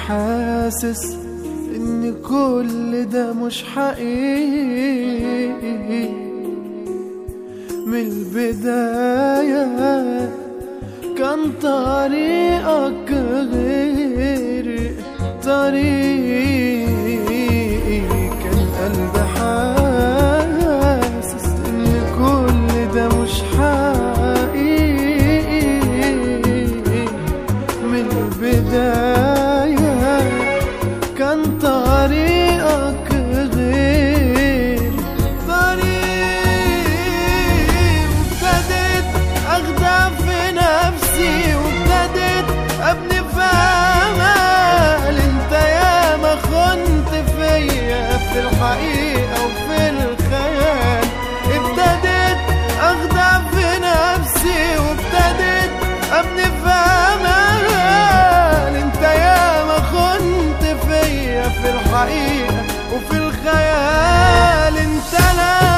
حاسس ان كل ده مش حقيقي من البداية كان طريقك غير طريقي كان قلبي حاسس ان كل ده مش حقيقي من البداية كان طريقك غير طريقي وابتديت اخدع في نفسي وابتديت ابني في امل انت يا ما خنت فيا في الحقيقة وفي الخيال ابتديت اخدع في نفسي وابتديت ابني في امل انت يا ما خنت فيا في الحقيقة وفي الخيال انت لا